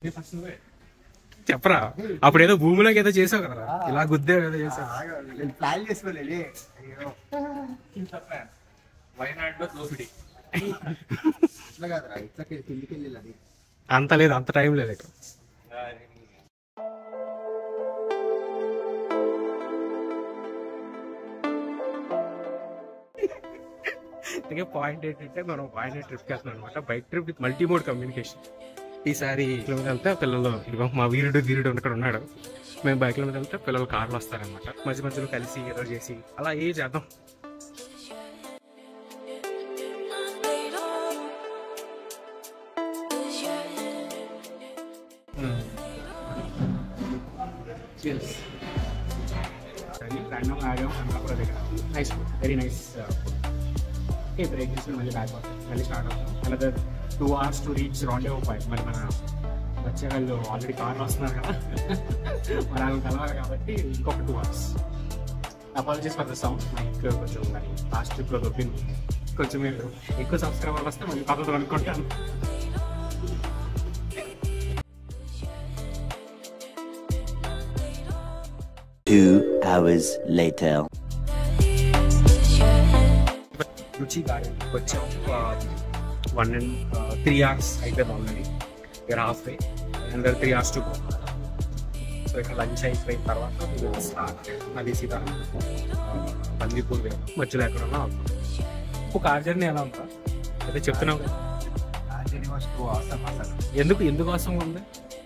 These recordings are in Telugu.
చెప్పరా అప్పుడు ఏదో భూమిలోకి ఏదో చేసావు కదరా ఇలా గుద్దే ఏదో చేసావు ప్లాన్ చేసుకోలేదు వైనాడ్ లో దోపిడి ఇట్లా కాదురా ఇట్లా కిందికి వెళ్ళి అది అంత లేదు అంత టైం లేదు ఇక్కడ అందుకే పాయింట్ ఏంటంటే మనం పాయింట్ ట్రిప్కి వెళ్తున్నాం అనమాట bike trip with multi mode communication ఈసారి బైక్ల మీద వెళ్తే పిల్లలు ఇదిగో మా వీరుడు వీరుడు ఇక్కడ ఉన్నాడు మేము బైక్ల మీద వెళ్తే పిల్లలు కార్లు వస్తారనమాట మధ్య మధ్యలో కలిసి ఏదో చేసి అలా ఏ చేద్దాం ర్యాండమ్ ఆగాము అన్నప్పుడు దగ్గర nice very nice okay break తీసుకుని మళ్ళీ బ్యాక్ అవుతాం మళ్ళీ స్టార్ట్ అవుతాం another two hours to reach round point మరి మన వచ్చే వాళ్ళు ఆల్రెడీ కార్లు వస్తున్నారు కదా మరి వాళ్ళు కలవాలి కాబట్టి ఇంకొక two hours apologies for the sound mic కొంచెం మరి లాస్ట్ ట్రిప్లో దొబ్బింది కొంచెం మీరు ఎక్కువ సబ్స్క్రైబర్లు వస్తే మళ్ళీ పక్కన అనుకుంటాను Two hours later. Ruchi garden వచ్చాం వన్ అండ్ త్రీ అవర్స్ అయిపోయింది ఆల్రెడీ ఇక్కడ half way and three hours to go so ఇక్కడ లంచ్ అయిపోయిన తర్వాత స్టార్ట్ అది సీతా బందీపూర్ వే మధ్యలో ఎక్కడ ఉన్నా ఒక కార్ జర్నీ ఎలా ఉందా అదే చెప్తున్నావు కదా. ఎందుకు ఎందుకు అవసరం ఉంది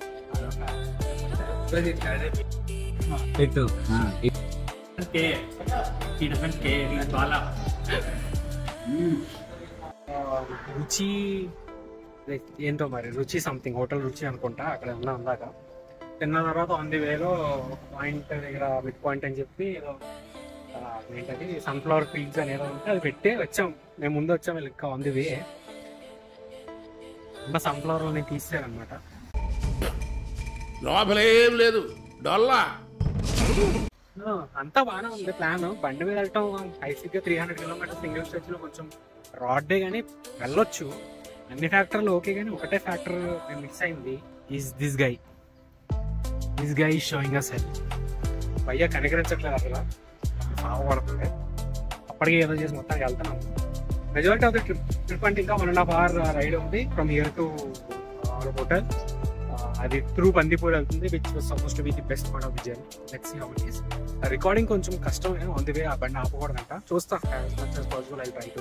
రుచి like ఏంటో మరి రుచి సంథింగ్ హోటల్ రుచి అనుకుంటా అక్కడ ఉన్నా అందాక తిన్న తర్వాత ఆన్ ది వేలో పాయింట్ దగ్గర మిడ్ పాయింట్ అని చెప్పి ఏదో ఆ, ఏంటది సన్ఫ్లవర్ ఫీల్డ్స్ అని ఏదో ఉంటే అది పెట్టి వచ్చాం మేము ముందు వచ్చాం ఇంకా ఆన్ ది వే ఇంకా సన్ఫ్లవర్ అని తీసారనమాట లోపలేం లేదు డొల్లా అంతా బాగానే ఉంది ప్లాన్ బండి మీద వెళ్ళటం ఐసీగా three hundred kilometre single stretch లో కొంచెం రాడ్డే కానీ వెళ్ళొచ్చు అన్ని ఫ్యాక్టర్లు ఓకే కానీ ఒకటే ఫ్యాక్టర్ మిస్ అయింది is this guy this guy showing us hell భయ్య కనికరించట్లేదు అసలు సాగబడుతుంది అప్పటికే ఏదో చేసి మొత్తానికి వెళ్తున్నాం majority of the trip trip అంటే ఇంకా one and half hour ride ఉంది ఫ్రమ్ హియర్ టు హోటల్ అది త్రూ బందీపూర్ వెళ్తుంది which suppose to be the best part of the journey let's see how it is recording కొంచెం కష్టమే ఆన్ ది వే ఆ బండి ఆపకూడదంట చూస్తా much as possible I try to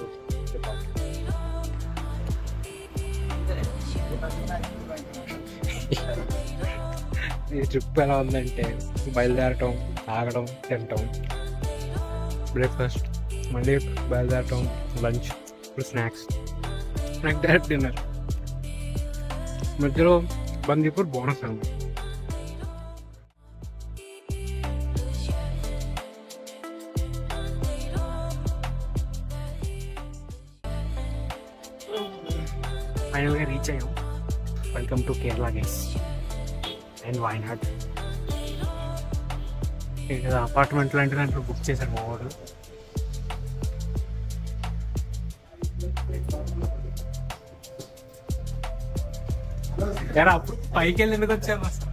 ఈ ట్రిప్ ఎలా ఉందంటే బయలుదేరటం ఆగడం తినటం బ్రేక్ఫాస్ట్ మళ్ళీ బయలుదేరటం లంచ్ ఇప్పుడు స్నాక్స్ స్నాక్ డైరెక్ట్ డిన్నర్ మధ్యలో బందీపూర్ బోనస్ అండి ఫైనల్గా రీచ్ అయ్యాం welcome to Kerala guys and Wayanad ఇక్కడ అపార్ట్మెంట్ లాంటి దాంట్లో బుక్ చేశారు మా వాడు ఎరా అప్పుడు పైకి వెళ్ళి ఎందుకు వచ్చాము అసలు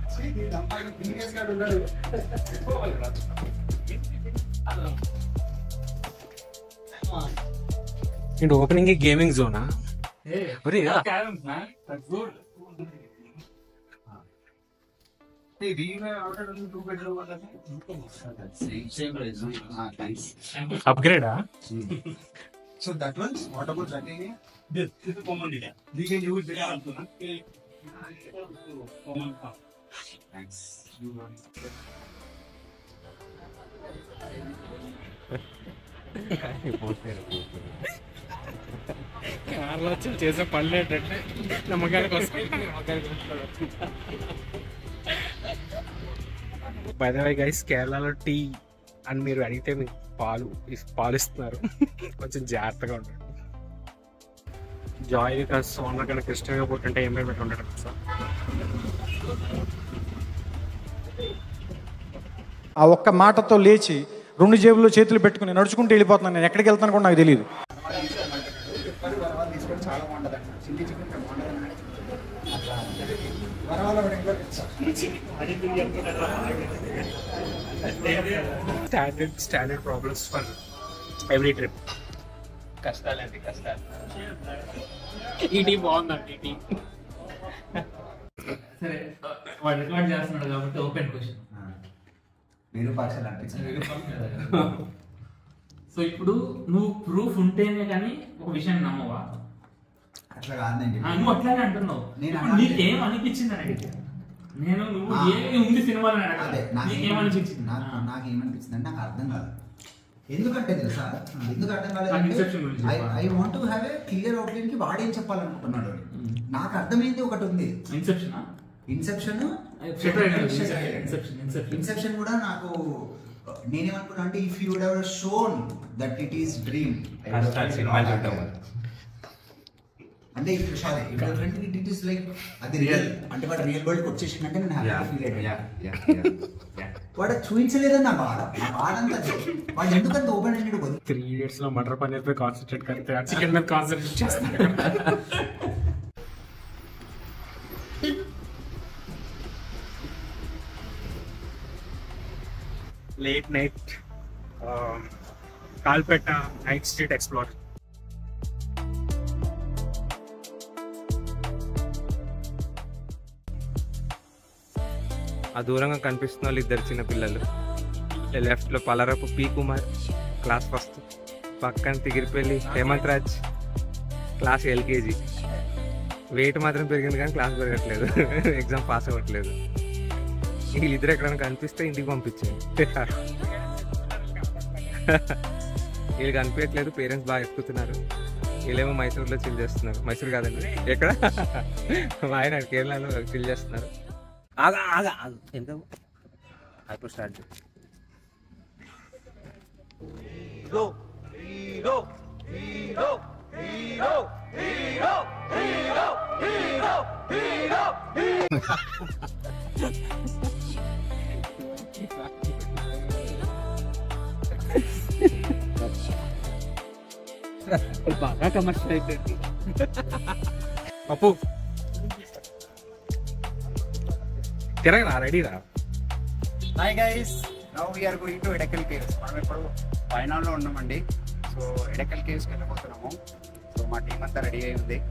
ఏంటి ఓపెనింగ్ గేమింగ్ జోనా ఒరే అప్గ్రేడా so that one what about that area We can use it. Thanks కార్లో వచ్చి చేసే పనులు ఏంటంటే నమ్మకానికి వస్తాయి బై గైస్ కేరళలో టీ అని మీరు అడిగితే మీకు పాలు ఇస్- పాలు ఇస్తున్నారు కొంచెం జాగ్రత్తగా ఉండండి జాయ్ వికాస్ ఓనర్ కన్నా కృష్ణగా పుట్టుంటే ఏం పేరు పెట్టి ఉంటాడు సార్ ఆ ఒక్క మాటతో లేచి రెండు జేబుల్లో చేతులు పెట్టుకుని నడుచుకుంటూ వెళ్ళిపోతున్నాను నేను ఎక్కడికి వెళ్తాను కూడా నాకు తెలియదు వరవాలు తీసుకొని చాలా బాగుంటుంది చిల్లీ చికెన్ బాగుంటుంది వరవాల standard standard problems for every trip కష్టాలండి కష్టాలు ఈ టీం బాగుందండి ఈ టీం సరే వాడు రికార్డ్ చేస్తున్నాడు కాబట్టి ఓపెన్ క్వశ్చన్ విరూపాక్షలు అనిపించింది సో ఇప్పుడు నువ్వు ప్రూఫ్ ఉంటేనే కానీ ఒక విషయం నమ్మవా అట్లా కాదండి ఆ, నువ్వు అట్లానే అంటున్నావు నేను ఇప్పుడు అలాగే- నీకేం అనిపించింది అని అడిగా నేను నువ్వు ఆ. ఏమి ఉంది సినిమాలో అని అదే అడగాలి నాకు నీకేమనిపించింది నాకు నాకు ఏమనిపించింది అంటే నాకు అర్థం కాదు ఎందుకంటే తెలుసా ఎందుకు అర్థం నాకు కాలేదు Inception గురించి చెప్పాలి. I want to have a clear outline కి వాడేం చెప్పాలనుకుంటున్నాడు అని. నాకు అర్థమైంది ఒకటి ఉంది inception inception inception inception inception కూడా నాకు నేనేమనుకున్నా అంటే if you would have shown that it is dream అంటే ఇప్పుడు సారీ ఇప్పుడు friend it it is like అది రియల్ అంటే వాడు రియల్ వరల్డ్ వచ్చేసిందంటే నేను హ్యాపీ ఫీల్ అయ్యాను వాడు చూపించలేదని నా బాధ నా బాధ అంతా అదే. వాడు ఎందుకంత ఓపెన్ ఎండెడ్ వద్దు త్రీ ఇయర్స్ లో మటర్ పన్నీర్ పై కాన్సన్ట్రేట్ కడితే చికెన్ మీద కాన్సన్ట్రేట్ చేస్తాను late night Kalpetta night street explore ఆ దూరంగా కనిపిస్తున్న వాళ్ళు ఇద్దరు చిన్న పిల్లలు లెఫ్ట్ లో పలరపు పి కుమార్ క్లాస్ ఫస్ట్ పక్కన Tigiripalli Hemanth Raj class LKG weight మాత్రం పెరిగింది కానీ క్లాస్ పెరగట్లేదు ఎగ్జామ్ పాస్ అవ్వట్లేదు వీళ్ళిద్దరు ఎక్కడైనా కనిపిస్తే ఇంటికి పంపించాను వీళ్ళు కనిపించట్లేదు పేరెంట్స్ బాగా ఎక్కుతున్నారు వీళ్ళేమో మైసూర్లో చిల్ చేస్తున్నారు మైసూర్ కాదండి ఎక్కడ మా ఆయన కేరళలో చిల్ చేస్తున్నారు ఆగా ఆగా ఆగు. ఎంత అయిపో స్టార్ట్ చేయి. బాగా కమర్షియల్ అయిపోయింది పప్పు తిరగరా రెడీరా hi guys now we're going to Edakkal caves మనం ఇప్పుడు ఫైనల్లో ఉన్నామండి సో ఎడకల్ కేవ్స్కి వెళ్ళిపోతున్నాము సో మా టీం అంతా రెడీ అయి ఉంది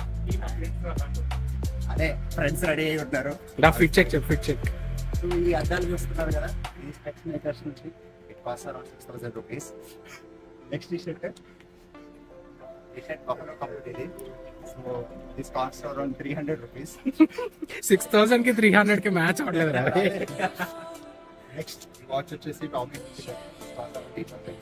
అదే ఫ్రెండ్స్ రెడీ అయి ఉన్నారు డా fit check check fit check so ఈ అద్దాలు చూస్తున్నారు కదా ఈ స్పెక్స్ మేకర్స్ నుంచి it cost around six thousand rupees next T shirt T shirt buffalo company ఇది so this cost around three hundred rupees six thousand కి త్రీ హండ్రెడ్ కి మ్యాచ్ అవ్వట్లేదు రా నెక్స్ట్ వాచ్ వచ్చేసి Tommy cost around eight hundred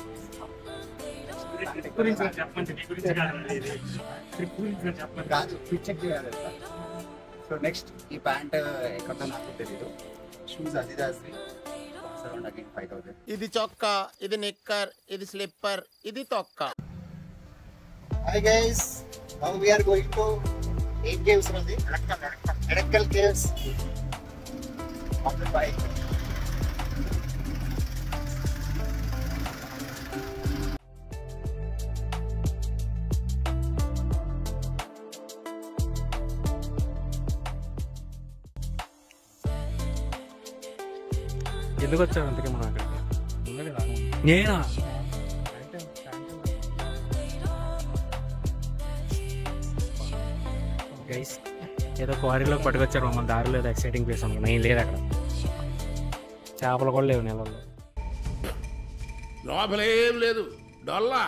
కాదు ఫిట్ చెక్ చేయాలి సో నెక్స్ట్ ఈ ప్యాంట్ ఎక్కడ నాకు తెలీదు shoes Adidas around again five thousand ఇది చొక్కా ఇది నిక్కర్ ఇది స్లిప్పర్ ఇది తొక్క hi guys now we are going to eight games ఉంది Edakkal caves on the bike ఎందుకు వచ్చావు అందుకే మనం అక్కడికి నేనా గైస్ ఏదో క్వారీలో పట్టుకొచ్చారు మమ్మల్ని దారిలో ఏదో ఎక్సైటింగ్ ప్లేస్ అనుకున్నా ఏం లేదు అక్కడ చేపలు కూడా లేవు నెలల్లో లోపలేం లేదు డొల్లా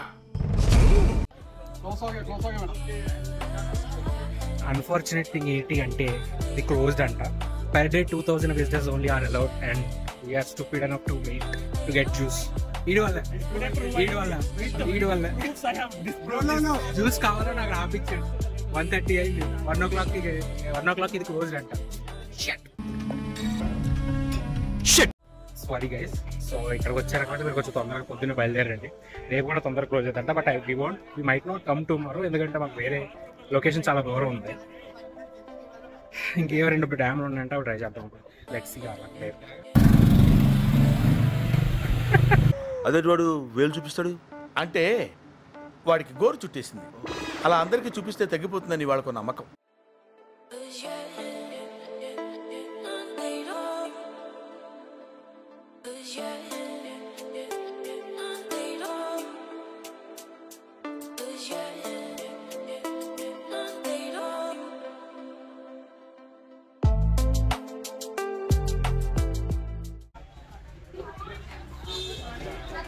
అన్ఫార్చునేట్ థింగ్ ఏంటి అంటే ఇది క్లోజ్డ్ అంట per day two thousand visitors only are allowed and we're stupid on to wait to get juice వీడి వల్ల వీడి వల్ల వీడి వల్ల జ్యూస్ కావాలో నాకు రాపించాడు వన్ థర్టీ అయింది one o'clock one o'clock ఇది క్లోజ్డ్ అంట సారీ గైస్ సో ఇక్కడికి వచ్చారు కాబట్టి మీరు కొంచెం తొందరగా పొద్దున్న బయలుదేరండి రేపు కూడా తొందరగా క్లోజ్ అవుతుందంట but I we want we might not come tomorrow ఎందుకంటే మాకు వేరే లొకేషన్ చాలా దూరం ఉంది ఇంకేవో రెండు డ్యామ్లు ఉన్నాయంటే అవి ట్రై చేద్దాం లెట్స్ సీ కావాలి అదే వాడు వేలు చూపిస్తాడు అంటే వాడికి గోరు చుట్టేసింది అలా అందరికీ చూపిస్తే తగ్గిపోతుందని వాళ్ళకు నమ్మకం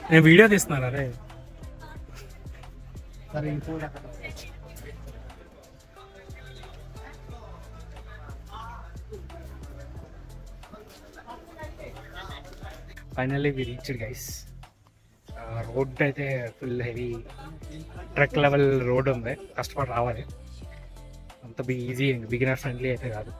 నేను వీడియో తీస్తున్నాను అరే సరే ఇంకో finally we reached guys road అయితే full heavy truck level road ఉంది కష్టపడి రావాలి అంత బి ఈజీ బిగినర్ ఫ్రెండ్లీ అయితే కాదు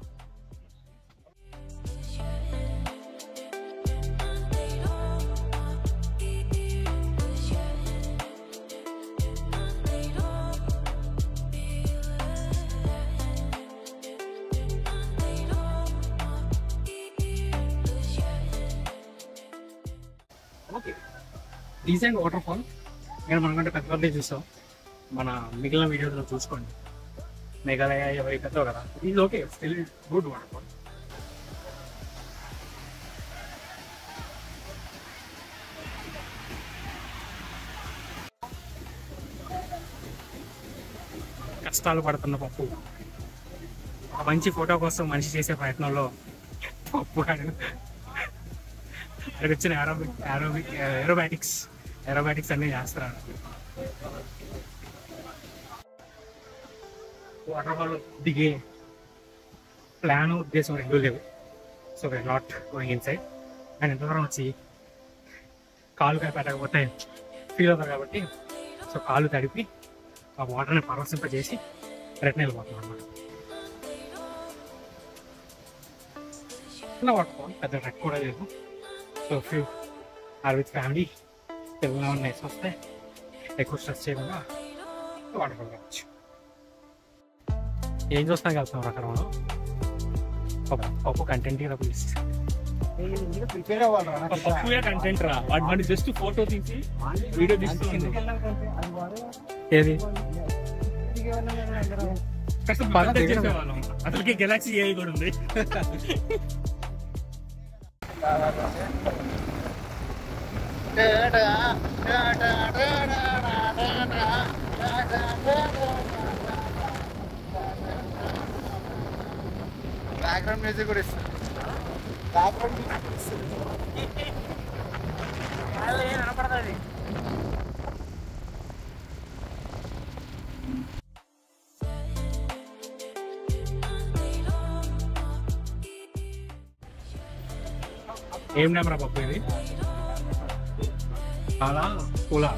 ఓకే డీసెంట్ వాటర్ ఫాల్ నేను మనకంటే పెద్దవాళ్ళే చూసాం మన మిగిలిన వీడియోలో చూసుకోండి మేఘాలయ ఎవరి పెద్ద కదా ఇది okay still good waterfall కష్టాలు పడుతున్న పప్పు ఒక మంచి ఫోటో కోసం మనిషి చేసే ప్రయత్నంలో పప్పు కాదు అక్కడికి వచ్చిన ఏరోబిక్ ఏరోబిక్ ఏరోబాటిక్స్ ఏరోబాటిక్స్ అన్ని చేస్తున్నాను వాటర్ ఫాల్ దిగే ప్లాన్ ఉద్దేశం రెండు లేవు so we not going inside and ఎంత దూరం వచ్చి కాలు కాయ పెట్టకపోతే ఫీల్ అవుతారు కాబట్టి సో కాలు తడిపి ఆ వాటర్ని పరవశింపజేసి రిటర్న్ వెళ్ళిపోతున్నాం అనమాట చిన్న వాటర్ ఫాల్ పెద్ద ట్రెక్ కూడా లేదు so few are with family పిల్లలు ఉన్నాయి వస్తే ఎక్కువ స్ట్రెస్ చేయకుండా వాటర్ ఫాల్ కావచ్చు ఏం చూస్తాం వెళ్తున్నాం అక్కడ మనం ఒక ఒక కంటెంట్ కదా ప్లీజ్ ప్రిపేర్ అవ్వాలి తక్కువే కంటెంట్ రా వాటి వాడి జస్ట్ ఫోటో తీసి వీడియో తీస్తుంది ఏది కాస్త బాగా బాగా దిగడం. చేసేవాళ్ళం అసలుకి గెలాక్సీ ఏఐ కూడా ఉంది బ్యాక్గ్రౌండ్ మ్యూజిక్ కూడా ఇస్తుంది బ్యాక్గ్రౌండ్ ఏం నెంబర్ పప్పు ఇది చాలా కూలా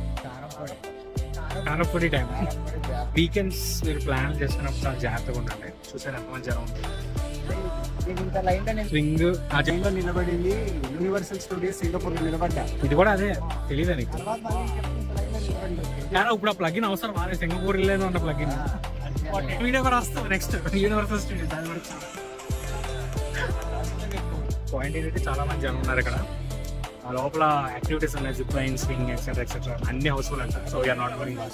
కారపొడి టైం వీకెండ్స్ మీరు ప్లాన్ చేసుకున్నప్పుడు చాలా జాగ్రత్తగా ఉండండి చూసారు ఎంతమంది జనం ఉంది ఇంత లైన్ లో నేను స్వింగ్ ఆ జ- లో నిలబడింది యూనివర్సల్ స్టూడియోస్ సింగపూర్ లో నిలబడ్డా ఇది కూడా అదే తెలియదు నీకు తర్వాత మళ్ళీ ఇంకెప్పుడు లైన్ లో నిలబడింది కానీ ఇప్పుడు ఆ ప్లగిన్ అవసరం రాలేదు సింగపూర్ లేదు అన్న ప్లగిన్ వీడియో కూడా వస్తుంది నెక్స్ట్ యూనివర్సల్ స్టూడియోస్ అది కూడా పాయింట్ ఏంటంటే చాలా మంది జనం ఉన్నారు ఇక్కడ ఆ లోపల యాక్టివిటీస్ ఉన్నాయి zip line swing etcetera etcetera అన్ని హౌస్ఫుల్ అంటారు so you're not going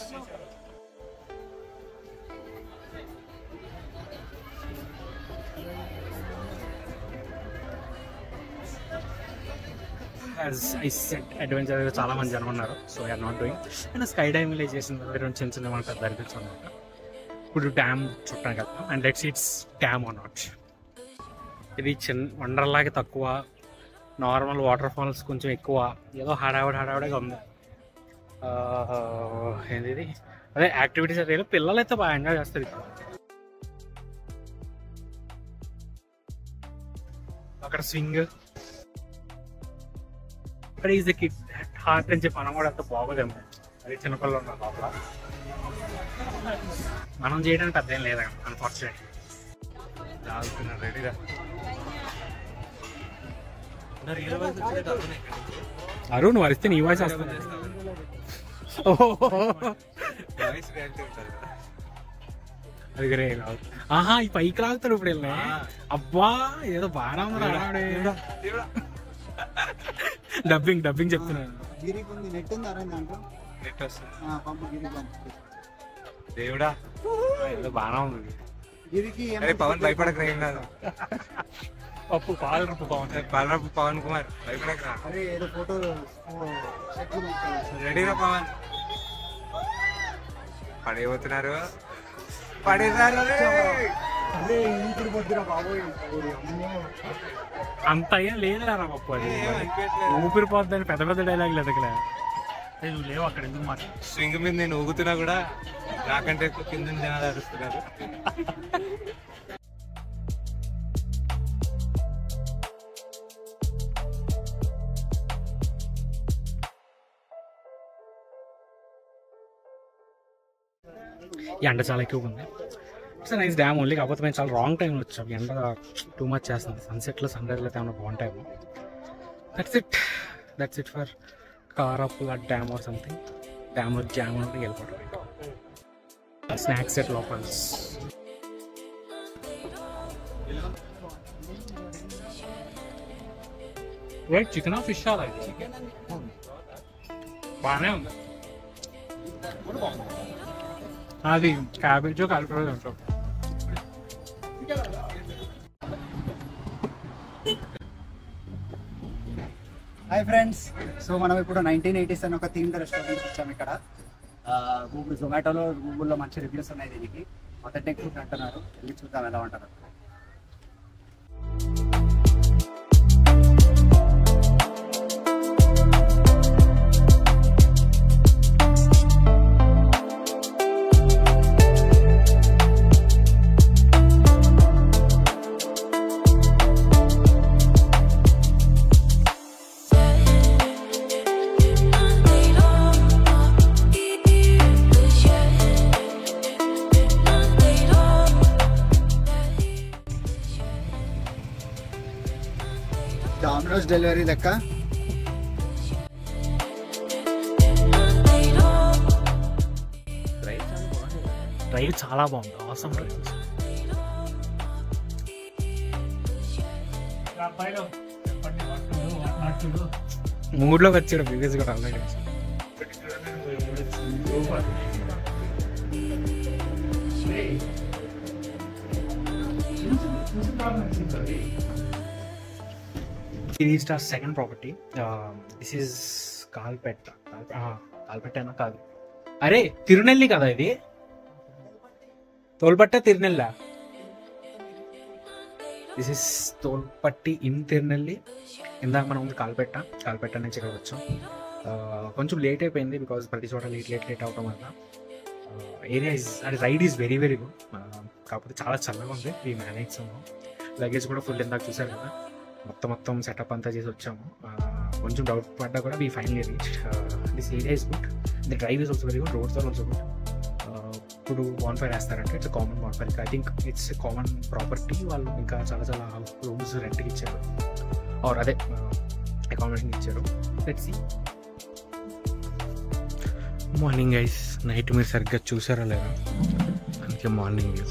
as I set adventure చాలా మంది జనం ఉన్నారు so are not doing and sky diving చేసిన రెండు చిన్న చిన్న మనకు పెద్ద అనిపించింది ఇప్పుడు డ్యామ్ చుట్టానికి వెళ్తాం and let's it's dam are not ఇది చిన్న వండర్లాగా తక్కువ నార్మల్ వాటర్ ఫాల్స్ కొంచెం ఎక్కువ ఏదో హడావిడి హడావిడిగా ఉంది ఆ, ఏంది ఇది అదే యాక్టివిటీస్ అయితే పిల్లలు అయితే బాగా ఎంజాయ్ చేస్తారు ఇక్కడ అక్కడ స్వింగ్ అక్కడ ఈజ్ ద కిడ్ హార్ట్ అని చెప్పి మనం కూడా అంత బాగోదేమో అది చిన్నపిల్లలు ఉన్నారు లోపల మనం చేయడానికి పెద్ద ఏం లేదు అన్ఫార్చునేట్లీ తాగుతున్నారు రెడీగా అరుణ్ నువ్వు అరిస్తే నీ వాయిస్ వస్తుంది అది గ్రే కాదు ఆహా ఈ పైకి లాగుతాడు ఇప్పుడు వెళ్ళి అబ్బా ఏదో బాగా డబ్బింగ్ డబ్బింగ్ చెప్తున్నాను గిరికి ఉంది నెట్ ఉంది అరే దాంట్లో ఆ, పంపు గిరికి పంపు దేవుడా ఏదో బాగా ఉంది గిరికి ఏం అరే పవన్ భయపడక ఏం కాదు పప్పు పాలు రూపు బాగుంటుంది బలరాపు పవన్ కుమార్ భయపడక అరే ఏదో ఫోటో షెడ్యూల్ రెడీరా పవన్ పడైపోతున్నారు పడేసారు రే. అంత అయ్యా లేదురా రా పప్పు అది ఊపిరిపోద్దని పెద్ద పెద్ద డైలాగులు ఎదగలే ఏ, నువ్వు లేవు అక్కడ ఎందుకు మాట స్వింగ్ మీద నేను ఊగుతున్నా కూడా నాకంటే ఎక్కువ కింద జనాలు అరుస్తున్నారు ఈ ఎండ చాలా ఎక్కువగా ఉంది ఇట్స్ నైస్ డ్యామ్ ఓన్లీ కాకపోతే మేము చాలా రాంగ్ టైంలో వచ్చాం ఎండ టూ మచ్ చేస్తుంది సన్సెట్లో సన్ రైజ్లో ఏమైనా బాగుంటాయి that's it that's it for Karapuzha dam are something dam jam నుండి వెళ్ళిపోవడం స్నాక్స్ సెట్ లోపల్స్ రైట్ చికెన్ ఫిష్ అలా బాగానే ఉంది అది క్యాబేజ్ కలిపి ఉంటాం హాయ్ ఫ్రెండ్స్ సో మనం ఇప్పుడు నైన్టీన్ ఎయిటీస్ అని ఒక థీమ్ రెస్టారెంట్ వచ్చాము ఇక్కడ గూగుల్ జొమాటోలో గూగుల్లో మంచి రివ్యూస్ ఉన్నాయి దీనికి అథెంటిక్ ఫుడ్ అంటున్నారు వెళ్ళి చూద్దాం ఎలా ఉంటారు డామినోస్ డెలివరీ లెక్క డ్రైవ్ చాలా బాగుంది అవసరం డ్రైవ్ మూడ్లోకి వచ్చాడు బిగ్గస్ కూడా already reached are second property this is Kalpetta కాల్పెట్టేనా కాదు అరే తిరునెల్లి కదా ఇది Tholpetty Tirunelli this is Tholpetty in Tirunelli ఇందాక మనం ఉంది కాల్పెట్ట కాల్పెట్ట నుంచి ఇక్కడ వచ్చాం ఆ, కొంచెం లేట్ అయిపోయింది బికాజ్ ప్రతి చోట లేట్ లేట్ లేట్ అవడం వల్ల ఏరియా ఇస్ అంటే ride is very very good కాకపోతే చాలా చల్లగా ఉంది ఈ మేనేజ్ లగేజ్ కూడా ఫుల్ ఇందాక చూసారు కదా మొత్తం మొత్తం సెటప్ అంతా చేసి వచ్చాము ఆ, కొంచెం డౌట్ పడ్డా కూడా we finally reach this area is good the drive is also very good roads are also good ఇప్పుడు బాన్ ఫైర్ వేస్తారంటే it's common bonfire I think it's common property వాళ్ళు ఇంకా చాలా చాలా రూమ్స్ రెంట్కి ఇచ్చారు ఆర్ అదే అకామిడేషన్ ఇచ్చారు let's see morning guys night మీరు సరిగ్గా చూసారా లేదా అందుకే మార్నింగ్ వ్యూ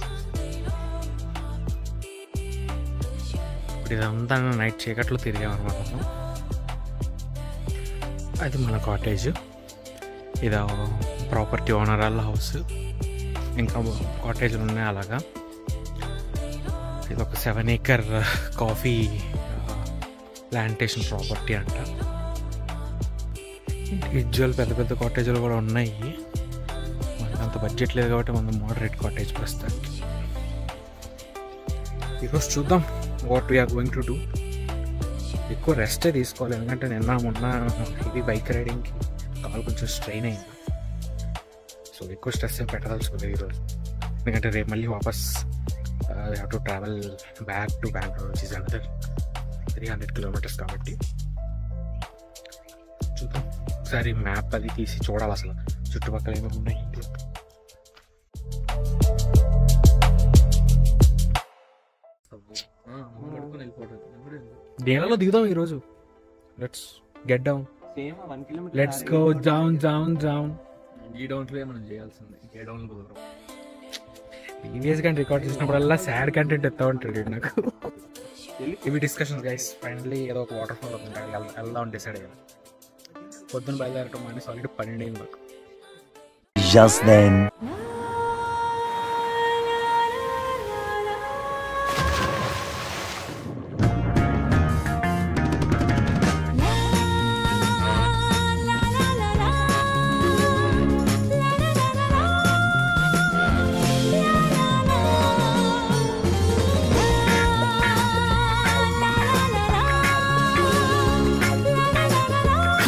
ఇప్పుడు ఇదంతా నైట్ చీకట్లో తిరిగామన్నమాట మనం. అది మన కాటేజ్ ఇది ప్రాపర్టీ ఓనర్ వాళ్ళ హౌస్ ఇంకా కాటేజ్లు ఉన్నాయి అలాగా ఇది ఒక seven acre coffee plantation property అంట ఇండివిజువల్ పెద్ద పెద్ద కాటేజీలు కూడా ఉన్నాయి మనకు అంత బడ్జెట్ లేదు కాబట్టి మనం మోడరేట్ కాటేజ్ ప్రస్తుతానికి ఈరోజు చూద్దాం what we're going to do ఎక్కువ రెస్టే తీసుకోవాలి ఎందుకంటే నిన్న మొన్న ఇది బైక్ రైడింగ్కి కాలు కొంచెం స్ట్రెయిన్ అయింది సో ఎక్కువ స్ట్రెస్ ఏం పెట్టదలుచుకోలేదు ఈరోజు ఎందుకంటే రేపు మళ్ళీ వాపస్ have to travel back to Bengaluru which is another three hundred kilometres కాబట్టి చూద్దాం ఒకసారి మ్యాప్ అది తీసి చూడాలి అసలు చుట్టుపక్కల ఏమేమి ఉన్నాయి ఏంటి. దేనిలో దిగుదాం ఈరోజు let's get down same one kilometre let's go down down down ఈ డౌన్ లో మనం చేయాల్సింది ఏ డౌన్ కుదరదు ప్రీవియస్ గా రికార్డ్ చేసినప్పుడల్లా సాడ్ కంటెంట్ ఎత్తా ఉంటాడు ఈడు నాకు ఇవి డిస్కషన్స్ గైస్ ఫైనల్లీ ఏదో ఒక వాటర్ ఫాల్ ఉంటాయి వెళ్దాం డిసైడ్ అయ్యాం పొద్దున బయలుదేరటం మానేసి ఆల్రెడీ పన్నెండు అయింది మాకు Just then. la la la la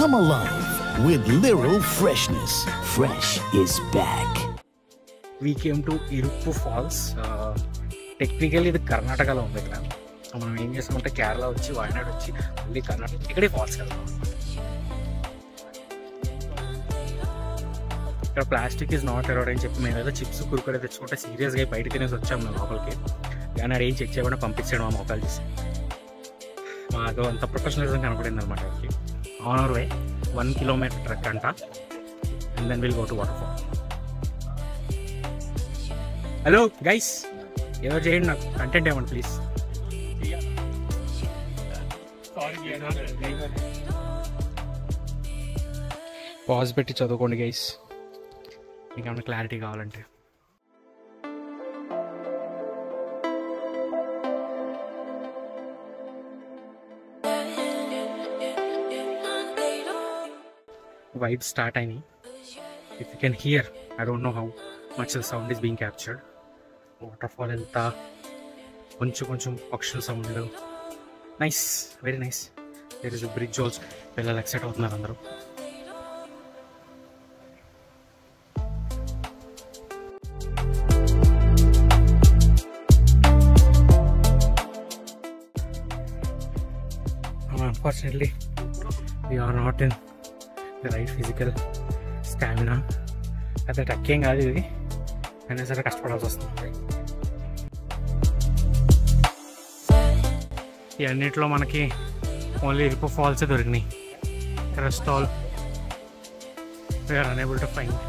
Come alive with Literal Freshness. Fresh is back. We came to Iruppu falls technical ఇది కర్ణాటకలో ఉంది ఇక్కడ మనం ఏం చేస్తామంటే కేరళ వచ్చి వాయనాడ్ వచ్చి మళ్ళీ కర్ణాటక ఇక్కడే ఫాల్స్ వెళ్తాం ఇక్కడ ప్లాస్టిక్ ఇస్ నాట్ అలౌడ్ అని చెప్పి మేము ఏదో చిప్స్ కురుకురే తెచ్చుకుంటే సీరియస్గా బయట తినేసి వచ్చాము మేము లోపలికి కానీ ఆడ ఏం చెక్ చేయకుండా పంపించాడు మా మొక్కలు చేసి మాకు అంత ప్రొఫెషనలిజం కనపడింది అనమాట on our way one kilometre trek అంట and then will go to waterfall hello guys ఏదో చేయండి నాకు కంటెంట్ ఏమండి ప్లీజ్ పాజ్ పెట్టి చదువుకోండి గైస్ మీకు ఏమైనా క్లారిటీ కావాలంటే వైబ్ స్టార్ట్ అయినాయి if you can hear I don't know how much the sound is being captured waterfall ఎంత కొంచెం కొంచెం పక్షుల sound nice very nice there is bridge also పిల్లలు ఎక్సైట్ అవుతున్నారు అందరూ unfortunately we are not in the right physical stamina అయితే టక్కేం కాదు ఇది అయినా సరే కష్టపడాల్సి వస్తుంది ఈ అన్నిట్లో మనకి ఓన్లీ ఇరుపు ఫాల్స్ దొరికినాయి rest all we're unable to find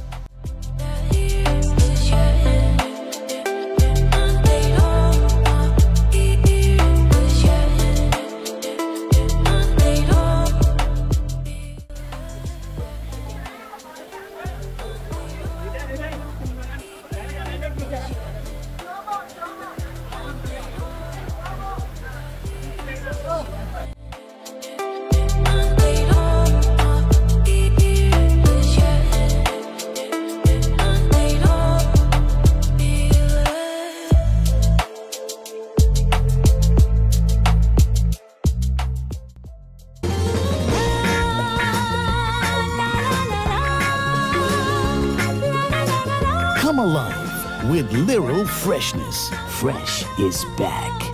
Come alive with Literal Freshness. Fresh is back.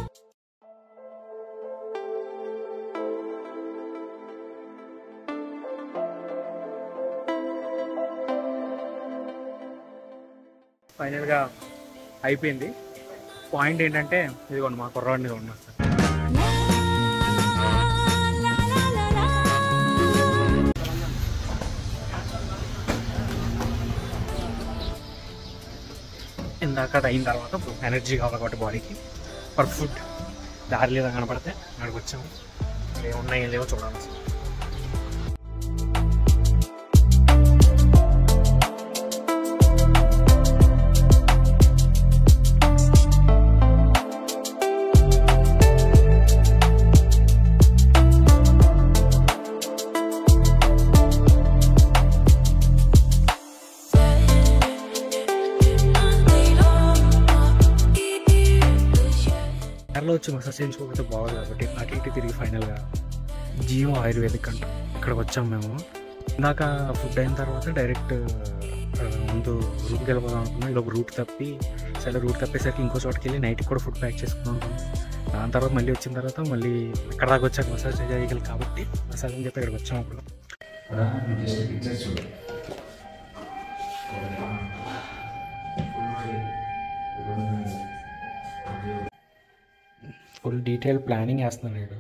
ఫైనల్గా అయిపోయింది పాయింట్ ఏంటంటే ఇదిగోండి మా కుర్రాడిని ఉన్నారు సార్ ఇందాక అది అయిన తర్వాత ఎనర్జీ కావాలి కాబట్టి బాడీకి ఫర్ ఫుడ్ దారి లేదా కనపడితే అక్కడికి వచ్చాము ఇక్కడ ఏమున్నాయి ఏం లేవో చూడాలి అసలు. కేరళ వచ్చి మసాజ్ చేయించుకోకపోతే బాగోదు కాబట్టి అటు ఇటు తిరిగి ఫైనల్గా జియో ఆయుర్వేదిక్ అంట ఇక్కడికి వచ్చాం మేము ఇందాక ఫుడ్ అయిన తర్వాత డైరెక్ట్ ఆ, ముందు రూమ్కి వెళ్ళిపోదాం అనుకున్నాం ఇలా రూట్ తప్పి సరే రూట్ తప్పేసరికి ఇంకో చోటుకి వెళ్ళి నైట్కి కూడా ఫుడ్ ప్యాక్ చేసుకున్నాం అనుకున్నాం దాని తర్వాత మళ్ళీ వచ్చిన తర్వాత మళ్ళీ ఇక్కడ దాకా వచ్చాక మసాజ్ చేయగలి కాబట్టి మసాజ్ అని చెప్పి ఇక్కడికి వచ్చాం అప్పుడు ఫుల్ డీటెయిల్ ప్లానింగ్ వేస్తున్నాడు వీడు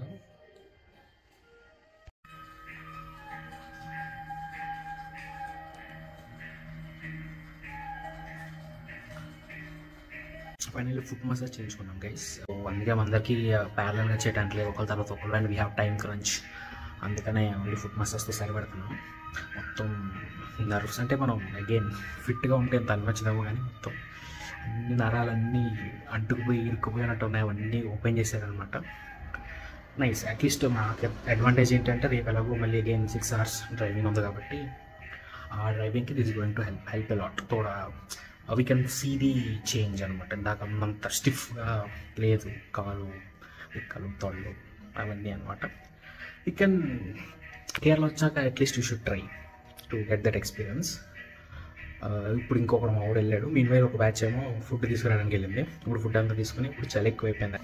ఫైనల్లీ ఫుడ్ మసాజ్ చేయించుకున్నాం గైస్ అందుకే అందరికీ ప్యారల్గా చేయడానికి లేదు ఒకరి తర్వాత ఒకరు and we have time crunch అందుకనే ఓన్లీ ఫుడ్ మసాజ్తో సరిపెడుతున్నాం మొత్తం నర్వ్స్ అంటే మనం అగైన్ ఫిట్గా ఉంటే ఎంత అనిపించదేమో కానీ మొత్తం అన్ని నరాలన్నీ అంటుకుపోయి ఇరుక్కుపోయినట్టు ఉన్నాయి అవన్నీ ఓపెన్ చేశారనమాట నైస్ అట్లీస్ట్ మాకు అడ్వాంటేజ్ ఏంటంటే రేపు ఎలాగో మళ్ళీ అగైన్ సిక్స్ అవర్స్ డ్రైవింగ్ ఉంది కాబట్టి ఆ డ్రైవింగ్కి this going to help help lot తోడా we can see the change అనమాట ఇందాక అంత స్టిఫ్గా లేదు కాలు పిక్కలు తొళ్ళు అవన్నీ అనమాట వీ కెన్ కేరళ వచ్చాక at least you should try to get that experience ఇప్పుడు ఇంకొకడు మా ఊడు వెళ్ళాడు మీ మీద ఒక బ్యాచ్ ఏమో ఫుడ్ తీసుకురావడానికి వెళ్ళింది ఇప్పుడు ఫుడ్ అంతా తీసుకుని ఇప్పుడు చలి ఎక్కువైపోయింది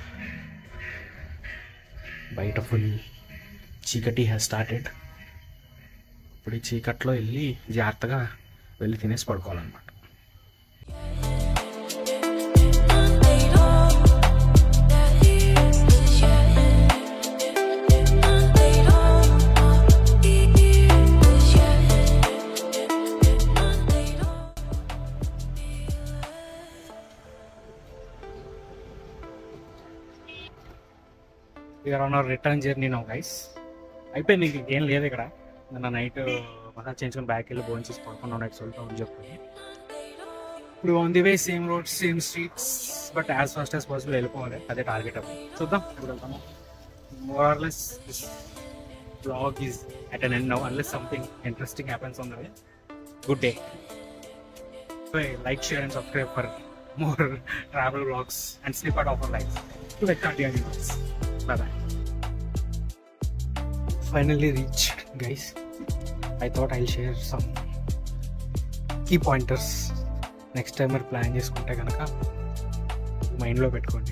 బయట ఫుల్ చీకటి హ్యాస్ స్టార్టెడ్ ఇప్పుడు ఈ చీకట్లో వెళ్ళి జాగ్రత్తగా వెళ్ళి తినేసి పడుకోవాలన్నమాట we're on our return journey no guys అయిపోయింది ఇంక ఏం లేదు ఇక్కడ నిన్న నైట్ మసాజ్ చేయించుకొని బ్యాక్ వెళ్ళి భోజనం చేసి పడుకున్నాం నైట్ సొల్తా చెప్పి ఇప్పుడు on the way same road same streets but as fast as possible వెళ్ళిపోవాలి అదే టార్గెట్ అప్పుడు చూద్దాం ఇప్పుడు వెళ్తాము more or less this blog is at an end now unless something interesting happens on the way good day like share and subscribe for more travel blogs and slip out of our life to like continues Bye bye. Finally reached, guys. I thought I'll share some key pointers. Next time మరి ప్లాన్ చేసుకుంటే కనుక మైండ్లో పెట్టుకోండి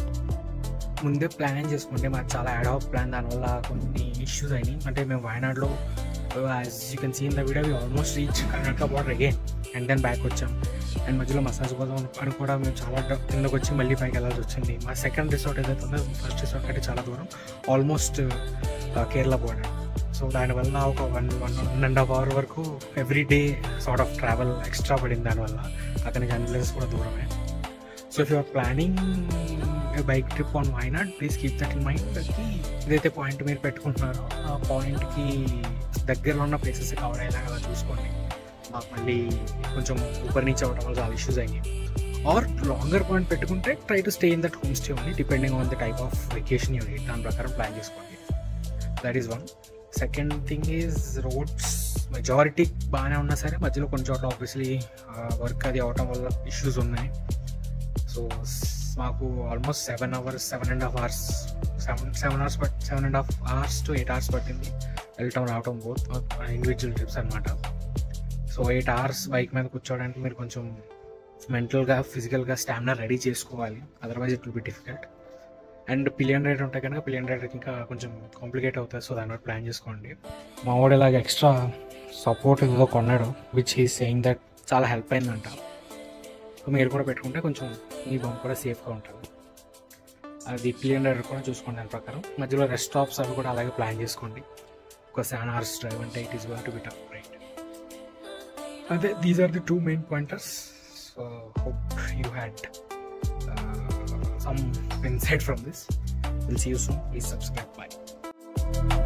ముందే ప్లాన్ చేసుకుంటే మాకు చాలా యాడ్ ఆఫ్ ప్లాన్ దానివల్ల కొన్ని ఇష్యూస్ అయినాయి అంటే మేము వాయనాడులో as you can see in the video almost reach Karnataka border again and then back వచ్చాం అండ్ మధ్యలో మసాజ్ కోసం అని కూడా మేము చాలా డ- కిందకు వచ్చి మళ్ళీ పైకి వెళ్ళాల్సి వచ్చింది మా సెకండ్ రిసార్ట్ ఏదైతే ఉందో ఫస్ట్ రిసార్ట్ కంటే చాలా దూరం ఆల్మోస్ట్ కేరళ బోర్డర్ సో దానివల్ల ఒక one one one and half hour వరకు every day sort of travel extra పడింది దానివల్ల అక్కడ నుంచి అన్ని ప్లేసెస్ కూడా దూరమే so if you're planning bike trip on Wayanad please keep that in mind ఏదైతే పాయింట్ మీరు పెట్టుకుంటున్నారో ఆ పాయింట్కి దగ్గరలో ఉన్న ప్లేసెస్ కవర్ అయ్యేలాగా అలా చూసుకోండి మాకు మళ్ళీ కొంచెం ఊపర్ నుంచి అవ్వడం వల్ల చాలా ఇష్యూస్ అయ్యాయి ఆర్ లాంగర్ పాయింట్ పెట్టుకుంటే try to stay in that home stay only depending on the type of vacation you need దాని ప్రకారం ప్లాన్ చేసుకోండి that is one second thing is roads majority బాగానే ఉన్నా సరే మధ్యలో కొన్ని చోట్ల ఆబ్వియస్లీ వర్క్ అది అవటం వల్ల ఇష్యూస్ ఉన్నాయి సో మాకు almost seven hours seven and half hours seven seven hours పట్ seven and half hours to eight hours పట్టింది వెళ్ళటం రావటం బోత్ ఇండివిజువల్ ట్రిప్స్ అనమాట సో ఎయిట్ అవర్స్ బైక్ మీద కూర్చోవడానికి మీరు కొంచెం మెంటల్గా ఫిజికల్గా స్టామినా రెడీ చేసుకోవాలి otherwise it will be difficult and pillion ride ఉంటే కనుక పిలియన్ రైడ్ ఇంకా కొంచెం కాంప్లికేట్ అవుతుంది సో దాని ప్లాన్ చేసుకోండి మా వాడు ఇలాగ ఎక్స్ట్రా సపోర్ట్ ఏదో కొన్నాడు విచ్ ఈ సేయింగ్ దట్ చాలా హెల్ప్ అయిందంట సో మీరు కూడా పెట్టుకుంటే కొంచెం మీ బంప్ కూడా సేఫ్గా ఉంటుంది అది పిలియన్ రైడర్ కూడా చూసుకోండి దాని ప్రకారం మధ్యలో రెస్ట్ స్టాప్స్ అవి కూడా అలాగే ప్లాన్ చేసుకోండి ఒక సెవెన్ అవర్స్ డ్రైవ్ అంటే it is going to be tough right అదే these are the two main pointers so hope you had some insight from this. We'll see you soon. Please subscribe. Bye.